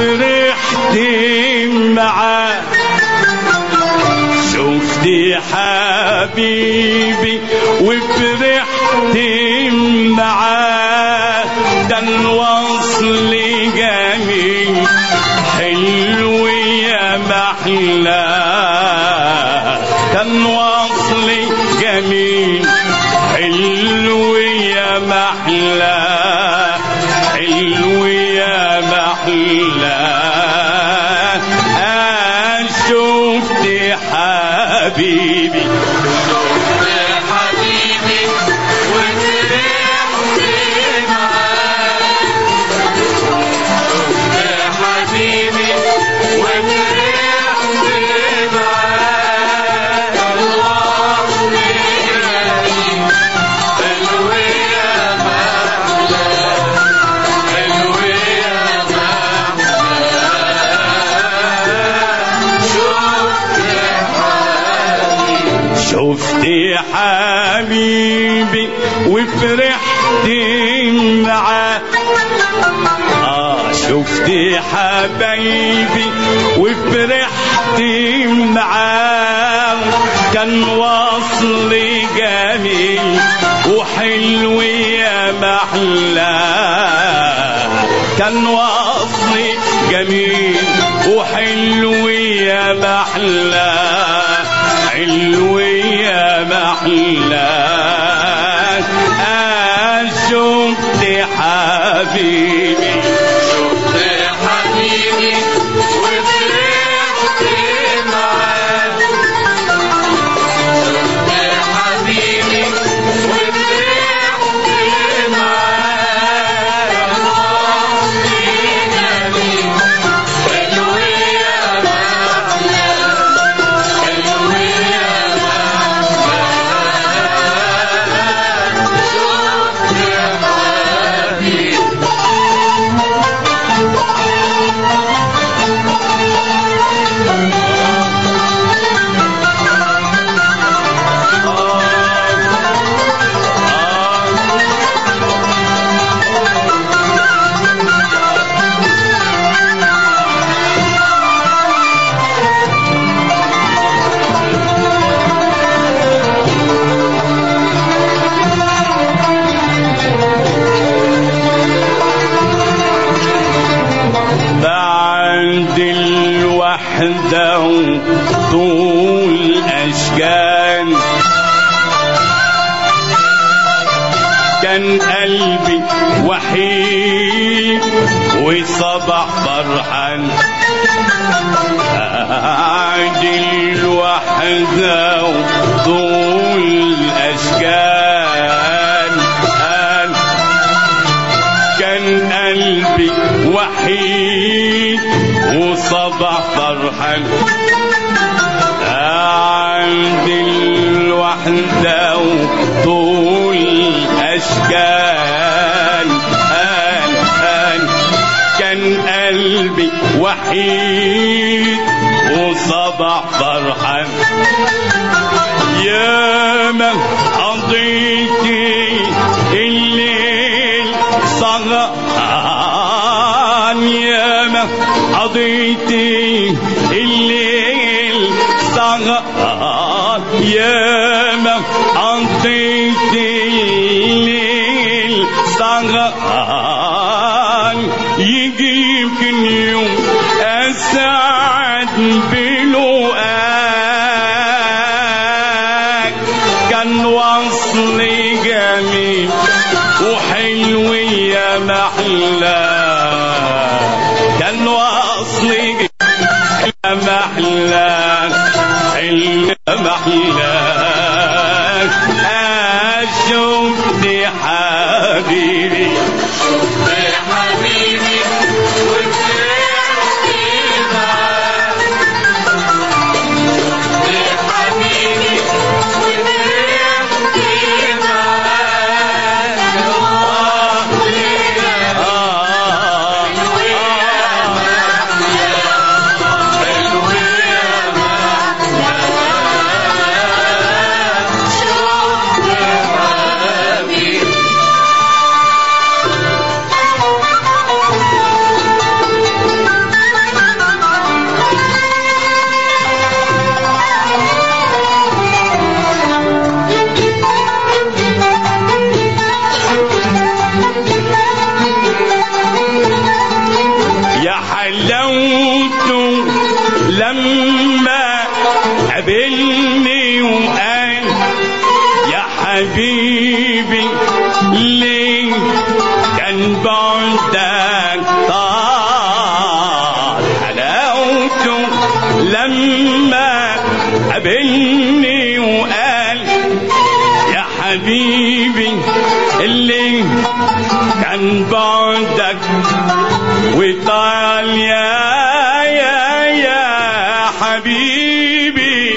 وفرحت معاه شفت حبيبي وفرحت معاه ده الوصل جميل حلو يا محلاه كان وصل جميل حلو يا محلاه حلو يا محلاه آه شفت حبيبي حبيبي وفرحت معاك يا حبيبي وفرحت معاك الوصل جميل حلو يا محلى حلو يا محلى شفت شفت حبيبي وفرحت معاه آه شفت حبايبي وفرحت معاه كان وصل جميل وحلو يا محلاه كان وصل جميل وحلو يا محلاه حلو يا محلاه آه شفت حبيبي شفت حبيبي وفرحت معاك شفت حبيبي وفرحت معاك الوصل جميل حلو يا محلى حلو يا محلى شفت حبيبي بعد الوحدة طول أشجان كان قلبي وحيد وصبح فرحان بعد الوحدة طول أشجان قال كان قلبي وحيد وصبح فرحان عند الوحدة وطول أشكال آن آن كان قلبي وحيد وصبح فرحان يا ما قضيتي الليل سهران يا ما قضيتي الليل سهران يا ما قضيتي الليل سهران يجي يمكن يوم أسعد بلقاك كان وصلي جميل وحلو يا محلى كان وصلي جميل يا محلى حلو يا محلى شفت حبيبي شفت حبيبي وفرحت معاك شفت حبيبي وفرحت معاك الوصل جميل حلو يا محلى حلو يا محلى شفت حبيبي حبيبي ليه كان بعدك طال حلاوته لما قابلني وقال يا حبيبي اللي كان بعدك وطال يا يا يا حبيبي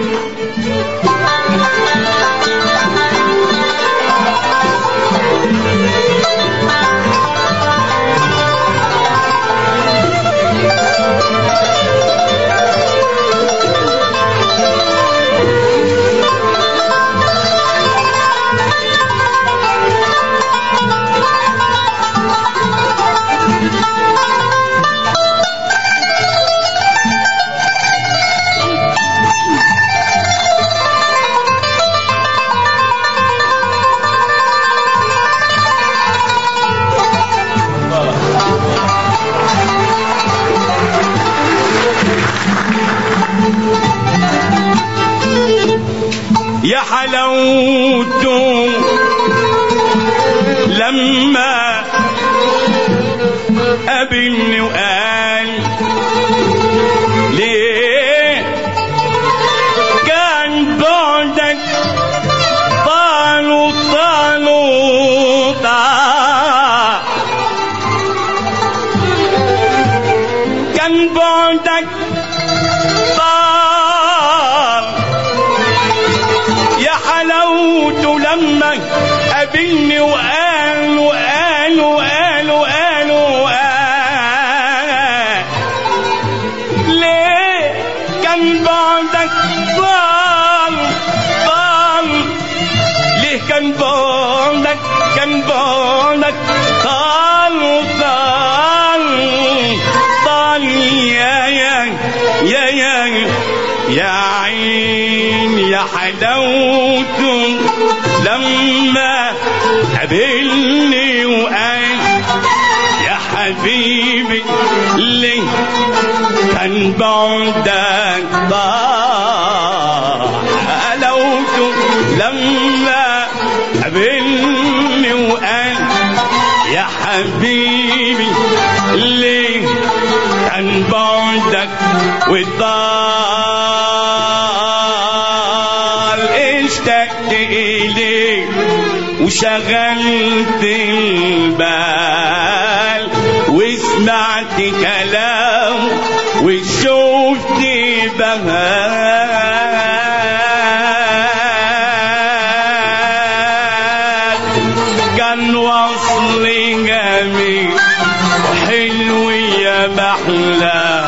يا حلاوته لما قابلني وقال ليه كان بعدك طالوا طالوا طال كان بعدك طال يا حلاوته لما قابلني وقال وقال وقال وقال وقال ليه كان بعدك ضال ضال ليه كان بعدك كان بعدك طال طال طال يا يا يا يا يا عين يا حلاوته لما قابلني وقال يا حبيبي ليه كان بعدك ضاع حلاوته لما قابلني وقال يا حبيبي ليه كان بعدك والضال اشتقت إليك وشغلت البال وسمعت كلام وشفت بهال كان وصلي جميل حلو يا محلى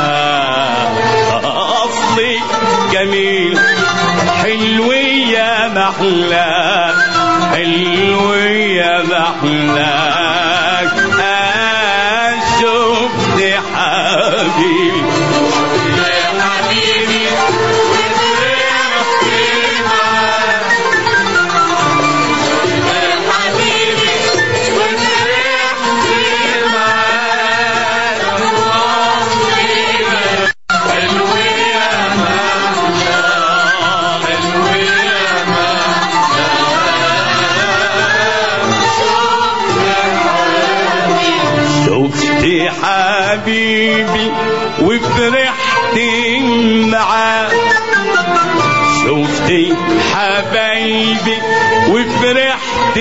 أصلي جميل حلو يا محلى حلو يا محلى شفت حبيبي حبيبي حبيبي حلو يا شفت حبيبي وفرحت معاه شفت حبايبي وفرحت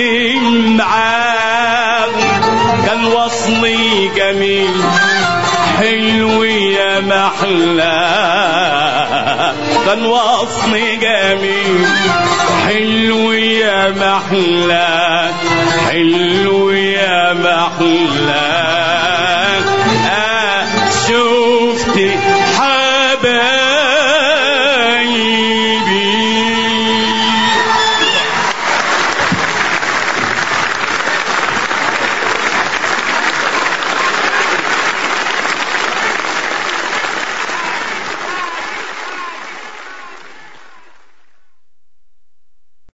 معاه كان وصلي جميل حلو يا محلى كان وصلي جميل حلو يا محلى حلو يا محلى